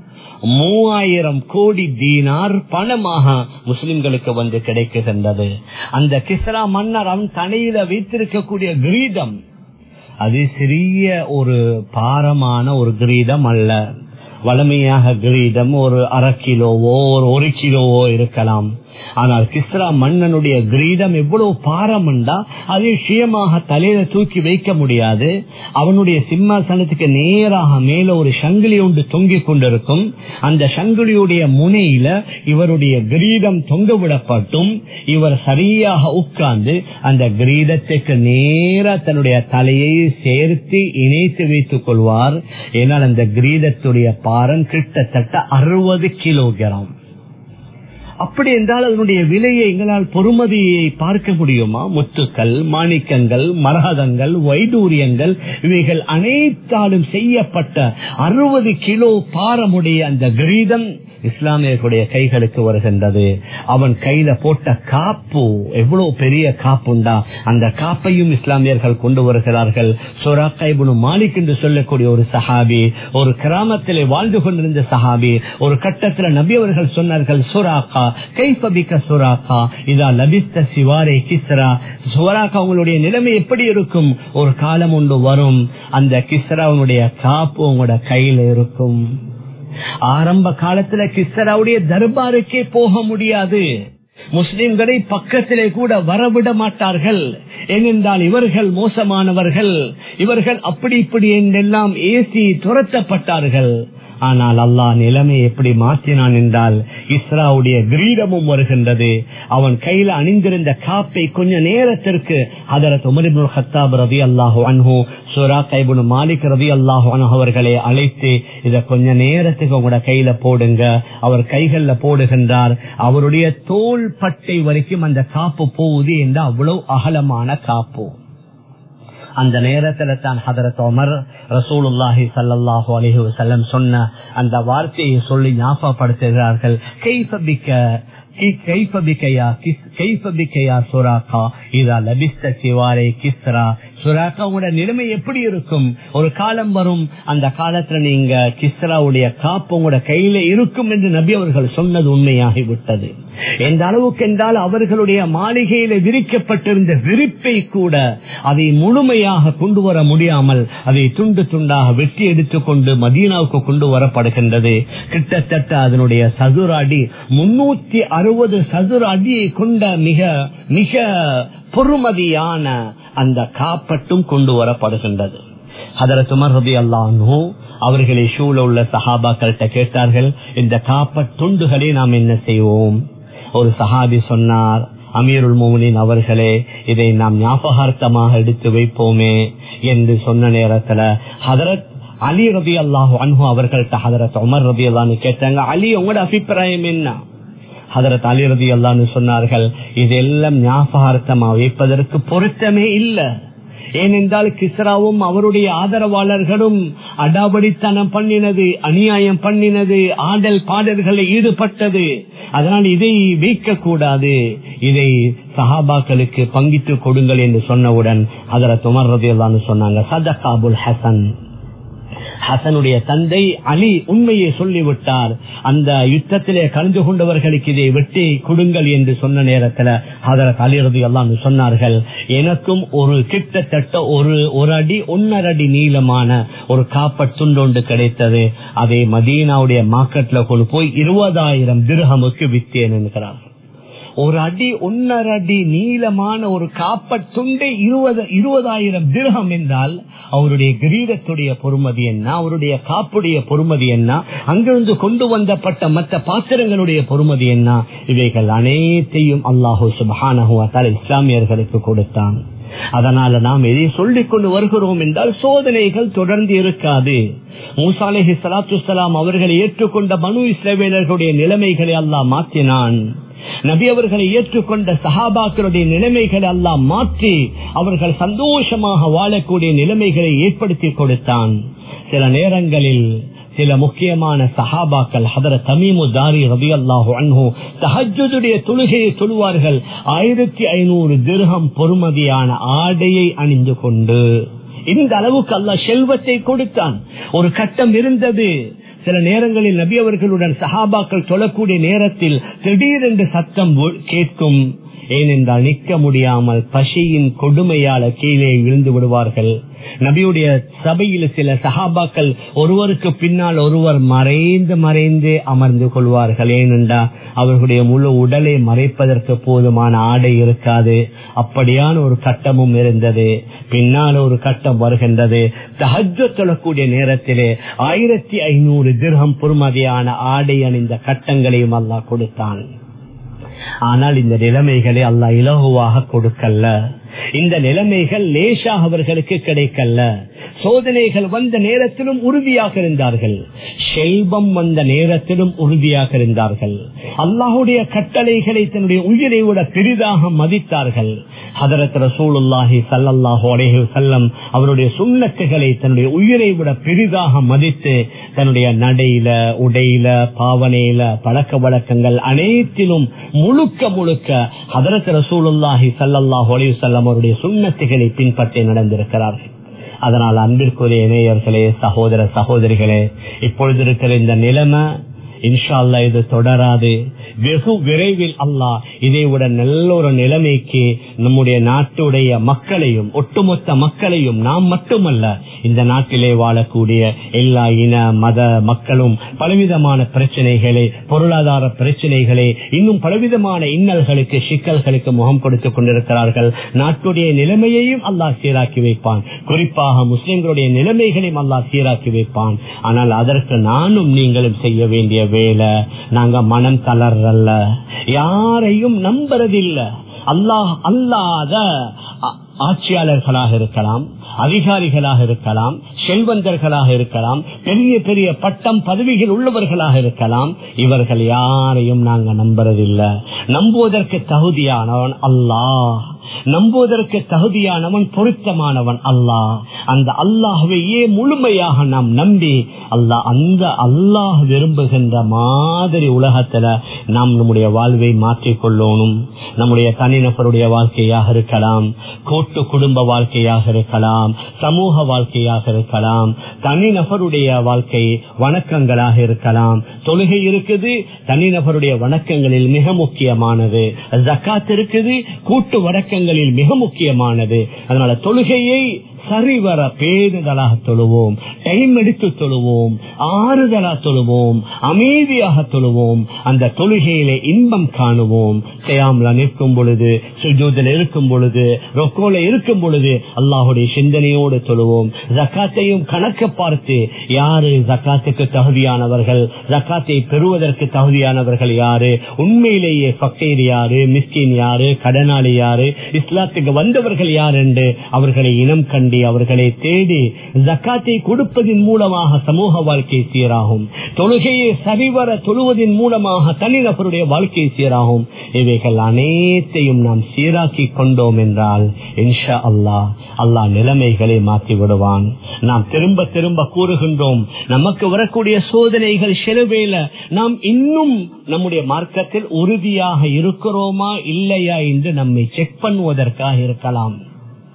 மூவாயிரம் கோடி தீனார் பணமாக முஸ்லிம்களுக்கு வந்து கிடைக்குகின்றது அந்த கிஸ்ரா மன்னர் அவன் தலையில வைத்திருக்கக்கூடிய கிரீடம் அது சிறிய ஒரு பாரமான ஒரு கிரீடம் அல்ல வளமையாக கிரீடம் ஒரு அரை கிலோவோ ஒரு ஒரு கிலோவோ இருக்கலாம் ஆனால் கிஸ்ரா மன்னனுடைய கிரீடம் எவ்வளவு பாரம்ண்டா அதை சுயமாக தலையில தூக்கி வைக்க முடியாது அவனுடைய சிம்மாசனத்துக்கு நேராக மேல ஒரு சங்கிலி ஒன்று தொங்கிக் கொண்டிருக்கும் அந்த சங்கிலியுடைய முனையில இவருடைய கிரீடம் தொங்க விடப்பட்டும் இவர் சரியாக உட்கார்ந்து அந்த கிரீடத்துக்கு நேரா தன்னுடைய தலையை சேர்த்து இணைத்து வைத்துக் கொள்வார் ஏனால் அந்த கிரீடத்துடைய பாரம் கிட்டத்தட்ட அறுபது கிலோகிராம் அப்படி என்றால் அதனுடைய விலையை எங்களால் பொறுமதியை பார்க்க முடியுமா முத்துக்கள் மாணிக்கங்கள் மரகதங்கள் வைடூரியங்கள் இவைகள் அனைத்தாலும் செய்யப்பட்ட அறுபது கிலோ பாரமுடைய அந்த கிரீதம் இஸ்லாமியர்களுடைய கைகளுக்கு வருகின்றது அவன் கையில போட்ட காப்பு எவ்வளவு பெரிய காப்புண்டா அந்த காப்பையும் இஸ்லாமியர்கள் கொண்டு வருகிறார்கள் சொராக்கைபுனு மாலிக் என்று சொல்லக்கூடிய ஒரு சஹாபி ஒரு கிராமத்திலே வாழ்ந்து கொண்டிருந்த சஹாபி ஒரு கட்டத்தில் நபி அவர்கள் சொன்னார்கள் சுராக்கா கைப்பபிக்க சுராக்கா இதா லபித்த சிவாரே கிஸ்ரா சுவராக்கா உங்களுடைய நிலைமை எப்படி இருக்கும் ஒரு காலம் ஒன்று வரும் அந்த கிஸ்ராவுடைய காப்பு உங்களோட கையில இருக்கும் ஆரம்ப காலத்துல கிஸ்ராவுடைய தர்பாருக்கே போக முடியாது முஸ்லிம்களை பக்கத்திலே கூட வரவிட மாட்டார்கள் ஏனென்றால் இவர்கள் மோசமானவர்கள் இவர்கள் அப்படி இப்படி என்றெல்லாம் ஏசி துரத்தப்பட்டார்கள் ஆனால் அல்லாஹ் நிலைமை எப்படி மாற்றினான் என்றால் இஸ்ராவுடைய கிரீடமும் வருகின்றது அவன் கையில அணிந்திருந்த காப்பை கொஞ்ச நேரத்திற்கு அதரத் உமரிபுல் ஹத்தாப் ரதி அல்லாஹு அன்ஹு சுரா கைபுனு மாலிக் ரதி அல்லாஹு அன்ஹு அவர்களை அழைத்து இத கொஞ்ச நேரத்துக்கு உங்களோட கையில போடுங்க அவர் கைகள்ல போடுகின்றார் அவருடைய தோல் பட்டை வரைக்கும் அந்த காப்பு போகுது என்று அவ்வளவு அகலமான காப்பு அந்த நேரத்துல தான் ஹதரத் உமர் ரசூலுல்லாஹி சல்லாஹூ அலஹி வசல்லம் சொன்ன அந்த வார்த்தையை சொல்லி ஞாபகப்படுத்துகிறார்கள் கைஃபிக்க கைஃபிக்கையா கைஃபிக்கையா சுராக்கா இதா லபிஸ்த சிவாரே கிஸ்ரா சுராக்காவோட நிலைமை எப்படி இருக்கும் ஒரு காலம் வரும் அந்த காலத்துல நீங்க கிஸ்ராவுடைய காப்பு உங்களோட கையில இருக்கும் என்று நபி அவர்கள் சொன்னது உண்மையாகி விட்டது எந்த அளவுக்கு என்றால் அவர்களுடைய மாளிகையில விரிக்கப்பட்டிருந்த விரிப்பை கூட அதை முழுமையாக கொண்டு வர முடியாமல் அதை துண்டு துண்டாக வெட்டி எடுத்துக்கொண்டு மதீனாவுக்கு கொண்டு வரப்படுகின்றது கிட்டத்தட்ட அதனுடைய சதுர அடி முன்னூத்தி அறுபது சதுர அடியை கொண்ட மிக மிக பொறுமதியான அந்த காப்பட்டும் கொண்டு வரப்படுகின்றது அதற்கு ரபி அல்லானோ அவர்களை சூழ உள்ள சஹாபாக்கள்கிட்ட கேட்டார்கள் இந்த காப்ப துண்டுகளை நாம் என்ன செய்வோம் ஒரு சஹாபி சொன்னார் அமீருல் மோமினின் அவர்களே இதை நாம் ஞாபகார்த்தமாக எடுத்து வைப்போமே என்று சொன்ன நேரத்துல ஹதரத் அலி ரபி அல்லாஹு அன்ஹு அவர்கள்ட்ட ஹதரத் உமர் ரபி அல்லான்னு கேட்டாங்க அலி உங்களோட அபிப்பிராயம் என்ன ஹதரத் அலி ரதி அல்லான்னு சொன்னார்கள் இதெல்லாம் ஞாபகார்த்தமா வைப்பதற்கு பொருத்தமே இல்லை ஏனென்றால் கிஸ்ராவும் அவருடைய ஆதரவாளர்களும் அடாபடித்தனம் பண்ணினது அநியாயம் பண்ணினது ஆடல் பாடல்களை ஈடுபட்டது அதனால் இதை வைக்க கூடாது இதை சஹாபாக்களுக்கு பங்கிட்டு கொடுங்கள் என்று சொன்னவுடன் அதர துமர் ரதியல்லான்னு சொன்னாங்க சதகாபுல் ஹசன் ஹசனுடைய தந்தை அலி உண்மையை சொல்லிவிட்டார் அந்த யுத்தத்திலே கலந்து கொண்டவர்களுக்கு இதை வெட்டி கொடுங்கள் என்று சொன்ன நேரத்தில் ஹதரத் அலி ரதி எல்லாம் சொன்னார்கள் எனக்கும் ஒரு கிட்டத்தட்ட ஒரு ஒரு அடி ஒன்னரை அடி நீளமான ஒரு காப்பட் துண்டொன்று கிடைத்தது அதை மதீனாவுடைய மார்க்கெட்ல கொண்டு போய் இருபதாயிரம் திருகமுக்கு வித்தேன் என்கிறார்கள் ஒரு அடி ஒன்னரை அடி நீளமான ஒரு காப்பட் துண்டை இருபது இருபதாயிரம் திருகம் என்றால் அவருடைய கிரீடத்துடைய பொறுமதி என்ன அவருடைய காப்புடைய பொறுமதி என்ன அங்கிருந்து கொண்டு வந்தப்பட்ட மற்ற பாத்திரங்களுடைய பொறுமதி என்ன இவைகள் அனைத்தையும் அல்லாஹூ சுபானஹுவாத்தால் இஸ்லாமியர்களுக்கு கொடுத்தான் அதனால நாம் எதை சொல்லிக் கொண்டு வருகிறோம் என்றால் சோதனைகள் தொடர்ந்து இருக்காது மூசாலேஹி சலாத்து சலாம் அவர்களை ஏற்றுக்கொண்ட மனு இஸ்ரவேலர்களுடைய நிலைமைகளை அல்லாஹ் மாற்றினான் நபி அவர்களை ஏற்றுக்கொண்ட சஹாபாக்களுடைய நிலைமைகளை எல்லாம் மாற்றி அவர்கள் சந்தோஷமாக வாழக்கூடிய நிலைமைகளை ஏற்படுத்தி கொடுத்தான் சில நேரங்களில் சில முக்கியமான சஹாபாக்கள் ஹதர தமீமு தாரி ரபி அல்லாஹு அன்ஹு தஹஜுடைய தொழுகையை தொழுவார்கள் ஆயிரத்தி ஐநூறு திருகம் பொறுமதியான ஆடையை அணிந்து கொண்டு இந்த அளவுக்கு அல்லாஹ் செல்வத்தை கொடுத்தான் ஒரு கட்டம் இருந்தது சில நேரங்களில் நபி அவர்களுடன் சஹாபாக்கள் தொழக்கூடிய நேரத்தில் திடீரென்று சத்தம் கேட்கும் ஏனென்றால் நிற்க முடியாமல் பசியின் கொடுமையால கீழே விழுந்து விடுவார்கள் நபியுடைய சபையில் சில சஹாபாக்கள் ஒருவருக்கு பின்னால் ஒருவர் மறைந்து மறைந்து அமர்ந்து கொள்வார்கள் ஏனென்றா அவர்களுடைய முழு உடலை மறைப்பதற்கு போதுமான ஆடை இருக்காது அப்படியான ஒரு கட்டமும் இருந்தது பின்னால் ஒரு கட்டம் வருகின்றது தஹஜ தொழக்கூடிய நேரத்திலே ஆயிரத்தி ஐநூறு திர்கம் பொறுமதியான ஆடை அணிந்த கட்டங்களையும் அல்லாஹ் கொடுத்தான் ஆனால் இந்த நிலைமைகளை அல்லாஹ் இலகுவாக கொடுக்கல இந்த நிலைமைகள் லேசாக அவர்களுக்கு கிடைக்கல சோதனைகள் வந்த நேரத்திலும் உறுதியாக இருந்தார்கள் செல்வம் வந்த நேரத்திலும் உறுதியாக இருந்தார்கள் அல்லாஹுடைய கட்டளைகளை தன்னுடைய உயிரை விட பெரிதாக மதித்தார்கள் ஹதரத் ரசூலுல்லாஹி சல்லல்லாஹு அலைஹி வஸல்லம் அவருடைய சுண்ணத்துகளை தன்னுடைய உயிரை விட பெரிதாக மதித்து தன்னுடைய நடையில உடையில பாவனையில பழக்க வழக்கங்கள் அனைத்திலும் முழுக்க முழுக்க ஹதரத் ரசூலுல்லாஹி சல்லல்லாஹு அலைஹி வஸல்லம் அவருடைய சுண்ணத்துகளை பின்பற்றி நடந்திருக்கிறார்கள் அதனால் அன்பிற்குரிய இணையர்களே சகோதர சகோதரிகளே இப்பொழுது இருக்கிற இந்த நிலைமை இன்ஷா அல்லா இது தொடராது வெகு விரைவில் அல்லாஹ் இதை விட நல்ல ஒரு நிலைமைக்கு நம்முடைய நாட்டுடைய மக்களையும் ஒட்டுமொத்த மக்களையும் நாம் மட்டுமல்ல இந்த நாட்டிலே வாழக்கூடிய எல்லா இன மத மக்களும் பலவிதமான பிரச்சனைகளை பொருளாதார பிரச்சனைகளை இன்னும் பலவிதமான இன்னல்களுக்கு சிக்கல்களுக்கு முகம் கொடுத்துக் கொண்டிருக்கிறார்கள் நாட்டுடைய நிலைமையையும் அல்லாஹ் சீராக்கி வைப்பான் குறிப்பாக முஸ்லிம்களுடைய நிலைமைகளையும் அல்லாஹ் சீராக்கி வைப்பான் ஆனால் அதற்கு நானும் நீங்களும் செய்ய வேண்டிய வேலை நாங்க மனம் தளர்றல்ல யாரையும் நம்புறதில்லை அல்லாஹ் அல்லாத ஆட்சியாளர்களாக இருக்கலாம் அதிகாரிகளாக இருக்கலாம் செல்வந்தர்களாக இருக்கலாம் பெரிய பெரிய பட்டம் பதவிகள் உள்ளவர்களாக இருக்கலாம் இவர்கள் யாரையும் நாங்க நம்புறதில்லை நம்புவதற்கு தகுதியானவன் அல்லாஹ் நம்புவதற்கு தகுதியானவன் பொருத்தமானவன் அல்லாஹ் அந்த அல்லாஹுவையே முழுமையாக நாம் நம்பி அல்லாஹ் அந்த அல்லாஹ் விரும்புகின்ற மாதிரி உலகத்துல நாம் நம்முடைய வாழ்வை மாற்றிக்கொள்ளணும் நம்முடைய தனிநபருடைய வாழ்க்கையாக இருக்கலாம் கூட்டு குடும்ப வாழ்க்கையாக இருக்கலாம் சமூக வாழ்க்கையாக இருக்கலாம் தனிநபருடைய வாழ்க்கை வணக்கங்களாக இருக்கலாம் தொழுகை இருக்குது தனிநபருடைய வணக்கங்களில் மிக முக்கியமானது ஜக்காத் இருக்குது கூட்டு வணக்கங்களில் மிக முக்கியமானது அதனால தொழுகையை சரிவர பேருதலாக தொழுவோம் டைம் எடுத்து தொழுவோம் ஆறுதலா தொழுவோம் அமைதியாக தொழுவோம் அந்த தொழுகையிலே இன்பம் காணுவோம் செய்யாமல நிற்கும் பொழுது சுஜூதில் இருக்கும் பொழுது ரொக்கோல இருக்கும் பொழுது அல்லாஹுடைய சிந்தனையோடு தொழுவோம் ஜக்காத்தையும் கணக்க பார்த்து யாரு ஜக்காத்துக்கு தகுதியானவர்கள் ஜக்காத்தை பெறுவதற்கு தகுதியானவர்கள் யாரு உண்மையிலேயே பக்கீர் யாரு மிஸ்கின் யாரு கடனாளி யாரு இஸ்லாத்துக்கு வந்தவர்கள் யார் என்று அவர்களை இனம் கண்டு அவர்களை தேடி ஜக்காத்தை கொடுப்பதின் மூலமாக சமூக வாழ்க்கை சீராகும் தொழுகையை சரிவர தொழுவதன் மூலமாக தனிநபருடைய வாழ்க்கை சீராகும் இவைகள் அனைத்தையும் நாம் சீராக்கி கொண்டோம் என்றால் இன்ஷா அல்லாஹ் அல்லாஹ் நிலைமைகளை மாற்றி விடுவான் நாம் திரும்ப திரும்ப கூறுகின்றோம் நமக்கு வரக்கூடிய சோதனைகள் செலவேல நாம் இன்னும் நம்முடைய மார்க்கத்தில் உறுதியாக இருக்கிறோமா இல்லையா என்று நம்மை செக் பண்ணுவதற்காக இருக்கலாம்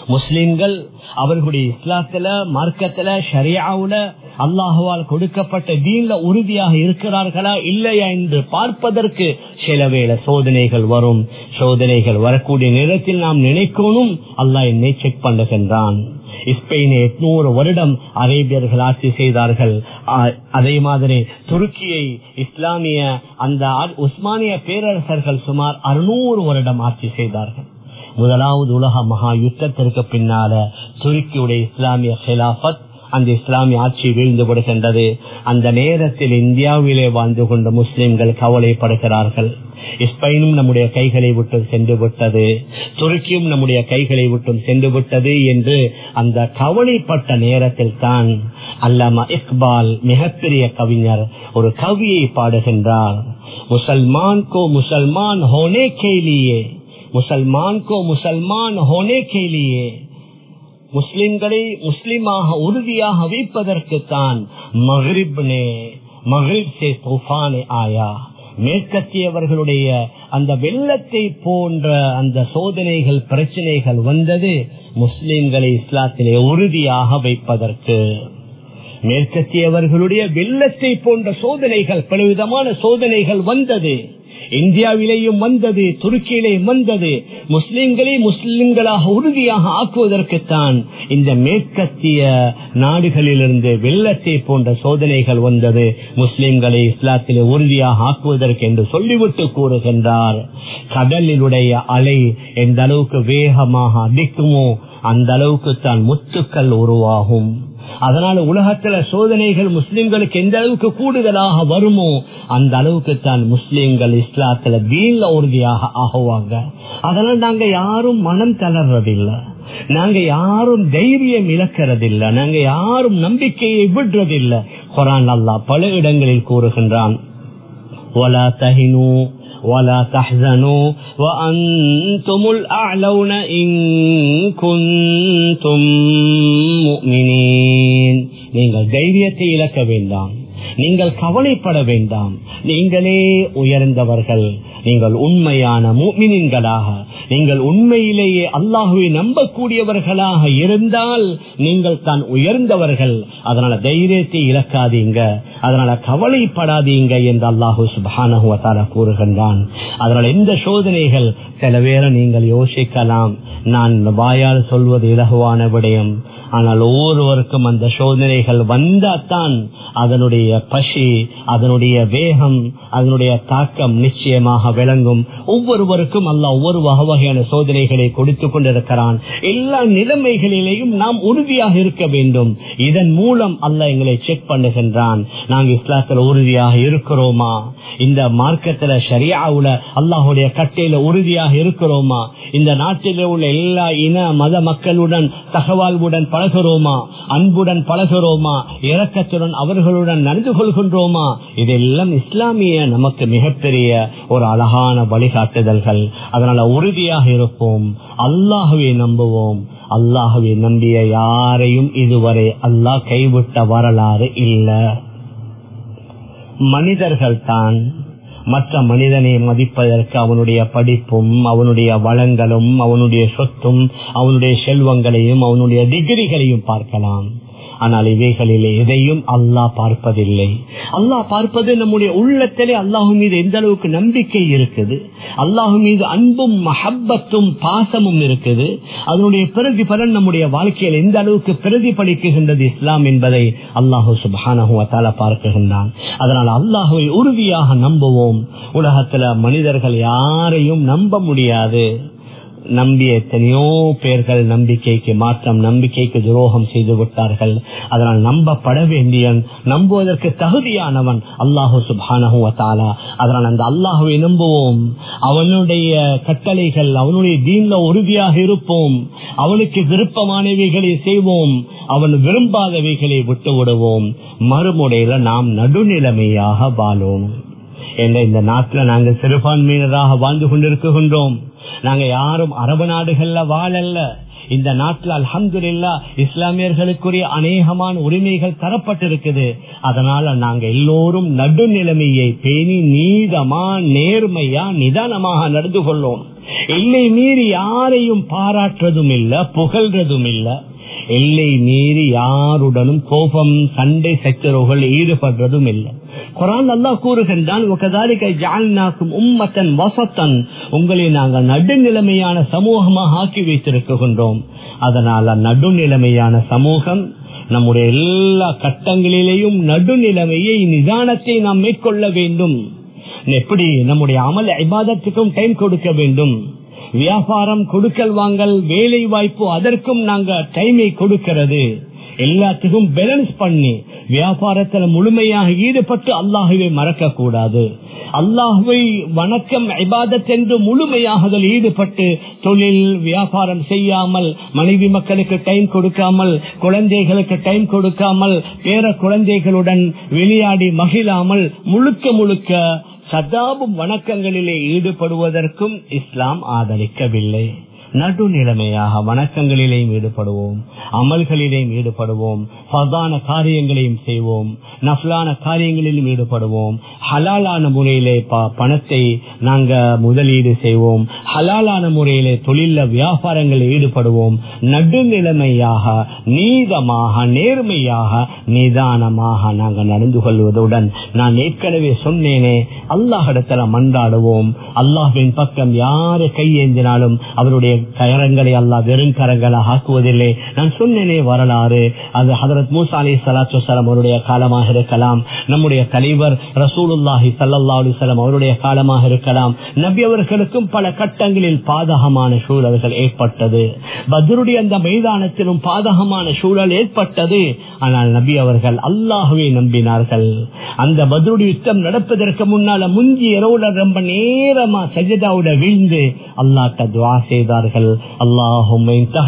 முஸ்லிம்கள் அவர்களுடைய இஸ்லாத்துல மார்க்கத்துல ஷரியாவுல அல்லாஹுவால் கொடுக்கப்பட்ட தீன்ல உறுதியாக இருக்கிறார்களா இல்லையா என்று பார்ப்பதற்கு சில வேளை சோதனைகள் வரும் சோதனைகள் வரக்கூடிய நேரத்தில் நாம் நினைக்கணும் அல்லாஹ் என்னை செக் பண்ணுகின்றான் ஸ்பெயினை எட்நூறு வருடம் அரேபியர்கள் ஆட்சி செய்தார்கள் அதே மாதிரி துருக்கியை இஸ்லாமிய அந்த உஸ்மானிய பேரரசர்கள் சுமார் அறுநூறு வருடம் ஆட்சி செய்தார்கள் முதலாவது உலக மகா யுத்தத்திற்கு பின்னால துருக்கியுடைய இஸ்லாமிய ஹிலாபத் அந்த இஸ்லாமிய ஆட்சி வீழ்ந்து விடுகின்றது அந்த நேரத்தில் இந்தியாவிலே வாழ்ந்து கொண்ட முஸ்லிம்கள் கவலைப்படுகிறார்கள் ஸ்பெயினும் நம்முடைய கைகளை விட்டு சென்று விட்டது துருக்கியும் நம்முடைய கைகளை விட்டும் சென்று விட்டது என்று அந்த கவலைப்பட்ட நேரத்தில் தான் அல்லாமா இக்பால் மிகப்பெரிய கவிஞர் ஒரு கவியை பாடுகின்றார் முசல்மான் கோ முசல்மான் ஹோனே கேலியே முசல்மான் கோ முசல்மான் ஹோனே கேலியே முஸ்லிம்களை முஸ்லிமாக உறுதியாக வைப்பதற்கு தான் மஹரிப் நே மஹரிப் சே தூஃபானே ஆயா மேற்கத்தியவர்களுடைய அந்த வெள்ளத்தை போன்ற அந்த சோதனைகள் பிரச்சனைகள் வந்தது முஸ்லிம்களை இஸ்லாத்திலே உறுதியாக வைப்பதற்கு மேற்கத்தியவர்களுடைய வெள்ளத்தை போன்ற சோதனைகள் பலவிதமான சோதனைகள் வந்தது இந்தியாவிலேயும் வந்தது துருக்கியிலேயும் வந்தது முஸ்லிம்களை முஸ்லிம்களாக உறுதியாக ஆக்குவதற்குத்தான் இந்த மேற்கத்திய நாடுகளிலிருந்து வெள்ளத்தை போன்ற சோதனைகள் வந்தது முஸ்லிம்களை இஸ்லாத்திலே உறுதியாக ஆக்குவதற்கு என்று சொல்லிவிட்டு கூறுகின்றார் கடலினுடைய அலை எந்த அளவுக்கு வேகமாக அடிக்குமோ அந்த அளவுக்கு தான் முத்துக்கள் உருவாகும் அதனால உலகத்துல சோதனைகள் முஸ்லிம்களுக்கு எந்த அளவுக்கு கூடுதலாக வருமோ அந்த அளவுக்கு தான் முஸ்லிம்கள் இஸ்லாத்துல தீன்ல உறுதியாக ஆகுவாங்க அதனால நாங்க யாரும் மனம் தளர்றதில்லை நாங்க யாரும் தைரியம் இழக்கிறதில்லை நாங்க யாரும் நம்பிக்கையை விடுறதில்லை குரான் அல்லா பல இடங்களில் கூறுகின்றான் ولا تهنوا ولا تحزنوا وأنتم الأعلون إن كنتم مؤمنين நீங்கள் தைரியத்தை இழக்க வேண்டாம் நீங்கள் கவலைப்பட வேண்டாம் நீங்களே உயர்ந்தவர்கள் நீங்கள் உண்மையான மூமினின்களாக நீங்கள் உண்மையிலேயே அல்லாஹுவை நம்பக்கூடியவர்களாக இருந்தால் நீங்கள் தான் உயர்ந்தவர்கள் அதனால தைரியத்தை இழக்காதீங்க அதனால கவலைப்படாதீங்க என்று அல்லாஹு சுபானகுவத்தால கூறுகின்றான் அதனால எந்த சோதனைகள் சில பேரை நீங்கள் யோசிக்கலாம் நான் வாயால் சொல்வது இலகுவான விடயம் ஆனால் ஒவ்வொருவருக்கும் அந்த சோதனைகள் வந்தாத்தான் அதனுடைய பசி அதனுடைய வேகம் அதனுடைய தாக்கம் நிச்சயமாக விளங்கும் ஒவ்வொருவருக்கும் அல்ல ஒவ்வொரு வகை வகையான சோதனைகளை கொடுத்து கொண்டிருக்கிறான் எல்லா நிலைமைகளிலேயும் நாம் உறுதியாக இருக்க வேண்டும் இதன் மூலம் அல்ல எங்களை செக் பண்ணுகின்றான் நாங்கள் இஸ்லாத்தில் உறுதியாக இருக்கிறோமா இந்த மார்க்கத்துல சரியாவுல அல்லாஹுடைய கட்டையில உறுதியாக இருக்கிறோமா இந்த நாட்டில் உள்ள எல்லா இன மத மக்களுடன் தகவல்வுடன் பழகிறோமா அன்புடன் பழகிறோமா இரக்கத்துடன் அவர்களுடன் நடந்து கொள்கின்றோமா இதெல்லாம் இஸ்லாமிய நமக்கு மிகப்பெரிய ஒரு அழகான வழிகாட்டுதல்கள் அதனால உறுதியாக இருப்போம் அல்லாஹுவை நம்புவோம் அல்லாஹுவை நம்பிய யாரையும் இதுவரை அல்லாஹ் கைவிட்ட வரலாறு இல்லை மனிதர்கள் தான் மற்ற மனிதனை மதிப்பதற்கு அவனுடைய படிப்பும் அவனுடைய வளங்களும் அவனுடைய சொத்தும் அவனுடைய செல்வங்களையும் அவனுடைய டிகிரிகளையும் பார்க்கலாம் ஆனால் இவைகளிலே எதையும் அல்லாஹ் பார்ப்பதில்லை அல்லாஹ் பார்ப்பது நம்முடைய உள்ளத்திலே அல்லாஹு மீது எந்த அளவுக்கு நம்பிக்கை இருக்குது அல்லாஹு மீது அன்பும் மஹப்பத்தும் பாசமும் இருக்குது அதனுடைய பிரதிபலன் நம்முடைய வாழ்க்கையில் எந்த அளவுக்கு பிரதிபலிக்குகின்றது இஸ்லாம் என்பதை அல்லாஹு சுபானஹுவத்தால பார்க்குகின்றான் அதனால் அல்லாஹுவை உறுதியாக நம்புவோம் உலகத்துல மனிதர்கள் யாரையும் நம்ப முடியாது நம்பிய எத்தனையோ பேர்கள் நம்பிக்கைக்கு மாற்றம் நம்பிக்கைக்கு துரோகம் செய்து விட்டார்கள் அதனால் நம்பப்பட வேண்டிய நம்புவதற்கு தகுதியானவன் அல்லாஹு சுபானஹுவத்தாலா அதனால் அந்த அல்லாஹுவை நம்புவோம் அவனுடைய கட்டளைகள் அவனுடைய தீன்ல உறுதியாக இருப்போம் அவனுக்கு விருப்பமானவைகளை செய்வோம் அவன் விரும்பாதவைகளை விட்டு விடுவோம் மறுமுறையில நாம் நடுநிலைமையாக வாழோம் என்ற இந்த நாட்டில் நாங்கள் சிறுபான்மையினராக வாழ்ந்து கொண்டிருக்கின்றோம் நாங்க யாரும் அரபு நாடுகள்ல வாழல்ல இந்த நாட்டில் அல்ஹம்துல்லா இஸ்லாமியர்களுக்குரிய அநேகமான உரிமைகள் தரப்பட்டிருக்குது அதனால நாங்க எல்லோரும் நடுநிலைமையை பேணி நீதமா நேர்மையா நிதானமாக நடந்து கொள்ளோம் எல்லை மீறி யாரையும் பாராட்டுறதும் இல்ல புகழ்றதும் இல்ல எல்லை மீறி யாருடனும் கோபம் சண்டை சச்சரவுகள் ஈடுபடுறதும் இல்லை குரான் அல்லாஹ் கூறுகின்றான் உம்மத்தன் வசத்தன் உங்களை நாங்கள் நடுநிலைமையான சமூகமாக ஆக்கி வைத்திருக்கின்றோம் அதனால நடுநிலைமையான சமூகம் நம்முடைய எல்லா கட்டங்களிலேயும் நடுநிலைமையை நிதானத்தை நாம் மேற்கொள்ள வேண்டும் எப்படி நம்முடைய அமல் இபாதத்துக்கும் டைம் கொடுக்க வேண்டும் வியாபாரம் கொடுக்கல் வாங்கல் வேலை வாய்ப்பு அதற்கும் நாங்க டைமை கொடுக்கிறது எல்லாத்துக்கும் பேலன்ஸ் பண்ணி வியாபாரத்தில் முழுமையாக ஈடுபட்டு அல்லாஹுவை மறக்க கூடாது அல்லாஹுவை வணக்கம் இபாதத் என்று முழுமையாக அதில் ஈடுபட்டு தொழில் வியாபாரம் செய்யாமல் மனைவி மக்களுக்கு டைம் கொடுக்காமல் குழந்தைகளுக்கு டைம் கொடுக்காமல் பேர குழந்தைகளுடன் விளையாடி மகிழாமல் முழுக்க முழுக்க சதாபும் வணக்கங்களிலே ஈடுபடுவதற்கும் இஸ்லாம் ஆதரிக்கவில்லை நடுநிலைமையாக வணக்கங்களிலேயும் ஈடுபடுவோம் அமல்களிலேயும் ஈடுபடுவோம் பதான காரியங்களையும் செய்வோம் நஃப்லான காரியங்களிலும் ஈடுபடுவோம் ஹலாலான முறையிலே பணத்தை நாங்க முதலீடு செய்வோம் ஹலாலான முறையிலே தொழில வியாபாரங்களில் ஈடுபடுவோம் நடுநிலைமையாக நீதமாக நேர்மையாக நிதானமாக நாங்கள் நடந்து கொள்வதுடன் நான் ஏற்கனவே சொன்னேனே அல்லாஹிடத்துல மன்றாடுவோம் அல்லாஹின் பக்கம் யாரு கையேந்தினாலும் அவருடைய கரங்களை அல்லாஹ் வெறும் கரங்களாக ஆக்குவதில்லை நான் சொன்னேனே வரலாறு அது ஹதரத் மூசா அலி சலாத்து சலம் அவருடைய காலமாக இருக்கலாம் நம்முடைய தலைவர் ரசூலுல்லாஹி சல்லா அலிசல்லாம் அவருடைய காலமாக இருக்கலாம் நபி அவர்களுக்கும் பல கட்டங்களில் பாதகமான சூழல்கள் ஏற்பட்டது பத்ருடைய அந்த மைதானத்திலும் பாதகமான சூழல் ஏற்பட்டது ஆனால் நபி அவர்கள் அல்லாஹுவை நம்பினார்கள் அந்த பத்ருடைய யுத்தம் நடப்பதற்கு முன்னால முந்தி இரவுல ரொம்ப நேரமா சஜிதாவோட வீழ்ந்து அல்லாட்ட துவா செய்தார்கள் அல்லாஹும்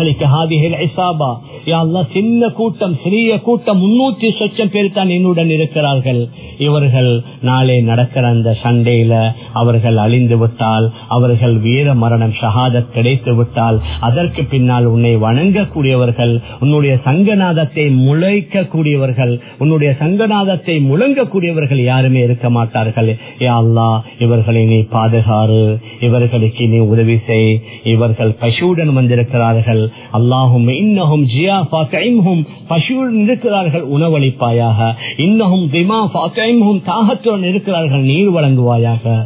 சின்ன கூட்டம் சிறிய கூட்டம் முன்னூத்தி சொச்சம் பேர் தான் என்னுடன் இருக்கிறார்கள் இவர்கள் நாளை நடக்கிற அந்த சண்டையில அவர்கள் அழிந்து விட்டால் அவர்கள் வீர மரணம் ஷஹாதத் கிடைத்து விட்டால் அதற்கு பின்னால் உன்னை வணங்கக்கூடியவர்கள் உன்னுடைய சங்கநாதத்தை முளைக்க கூடியவர்கள் உன்னுடைய சங்கநாதத்தை முழங்கக்கூடியவர்கள் யாருமே இருக்க மாட்டார்கள் யா அல்லா இவர்களை நீ பாதுகாறு இவர்களுக்கு நீ உதவி செய் இவர்கள் பசுவுடன் வந்திருக்கிறார்கள் அல்லாஹும் இன்னகும் ஜியாஃபா கைம்ஹும் பசுவுடன் இருக்கிறார்கள் உணவளிப்பாயாக இன்னகும் திமாஃபா கைம்ஹும் தாகத்துடன் இருக்கிறார்கள் நீர் வழங்குவாயாக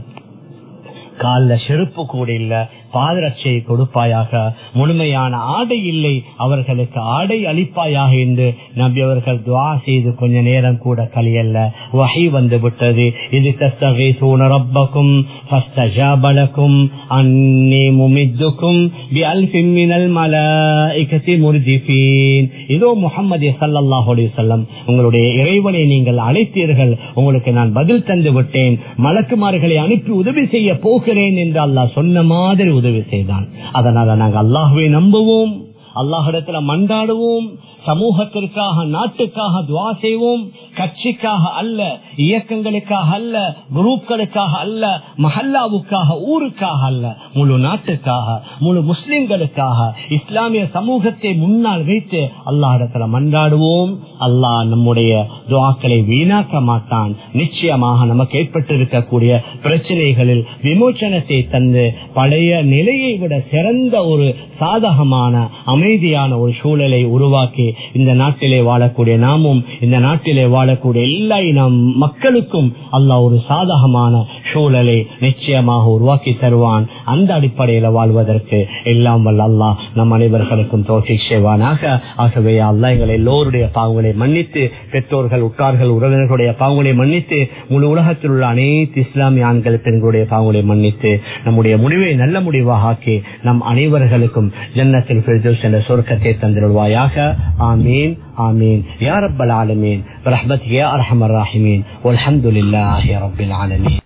கால செருப்பு கூட இல்ல பாதரட்சை கொடுப்பாயாக முழுமையான ஆடை இல்லை அவர்களுக்கு ஆடை அளிப்பாயாக என்று நம்பி அவர்கள் துவா செய்து கொஞ்ச நேரம் கூட கலியல்ல வகை வந்து விட்டது இது தஸ்தகை சூன ரப்பக்கும் ஃபஸ்தஜாபலக்கும் அன்னி முமித்துக்கும் பி அல்ஃபின் மினல் மலாயிகத்தி முர்திஃபீன் இதோ முஹம்மது ஸல்லல்லாஹு அலைஹி வஸல்லம் உங்களுடைய இறைவனை நீங்கள் அழைத்தீர்கள் உங்களுக்கு நான் பதில் தந்து விட்டேன் மலக்குமார்களை அனுப்பி உதவி செய்ய போகிறேன் என்று அல்லாஹ் சொன்ன மாதிரி உதவி செய்தான் அதனால நாங்கள் அல்லாஹுவை நம்புவோம் அல்லாஹிடத்துல மண்டாடுவோம் சமூகத்திற்காக நாட்டுக்காக துவா செய்வோம் கட்சிக்காக அல்ல இயக்கங்களுக்காக அல்ல குரூப்களுக்காக அல்ல மஹல்லாவுக்காக ஊருக்காக அல்ல முழு நாட்டுக்காக முழு முஸ்லிம்களுக்காக இஸ்லாமிய சமூகத்தை முன்னால் வைத்து அல்லாஹிடத்துல மன்றாடுவோம் அல்லாஹ் நம்முடைய துவாக்களை வீணாக்க மாட்டான் நிச்சயமாக நமக்கு ஏற்பட்டிருக்கக்கூடிய பிரச்சனைகளில் விமோச்சனத்தை தந்து பழைய நிலையை விட சிறந்த ஒரு சாதகமான அமைதியான ஒரு சூழலை உருவாக்கி இந்த நாட்டிலே வாழக்கூடிய நாமும் இந்த நாட்டிலே வாழக்கூடிய எல்லா இனம் மக்களுக்கும் அல்லாஹ் ஒரு சாதகமான சூழலை நிச்சயமாக உருவாக்கி தருவான் அந்த அடிப்படையில வாழ்வதற்கு எல்லாம் வல்ல அல்லாஹ் நம் அனைவர்களுக்கும் தோசி செய்வானாக ஆகவே அல்லாஹ் எங்கள் எல்லோருடைய பாவங்களை மன்னித்து பெற்றோர்கள் உற்றார்கள் உறவினர்களுடைய பாவங்களை மன்னித்து முழு உலகத்தில் உள்ள அனைத்து இஸ்லாமிய ஆண்கள் பெண்களுடைய பாவங்களை மன்னித்து நம்முடைய முடிவை நல்ல முடிவாக ஆக்கி நம் அனைவர்களுக்கும் ஜன்னத்தில் ஃபிர்தௌஸ் என்ற சொர்க்கத்தை தந்திருவாயாக ஆமீன் ஆமீன் யா ரப்பல் ஆலமீன் برحمتك يا ارحم الراحمين والحمد لله رب العالمين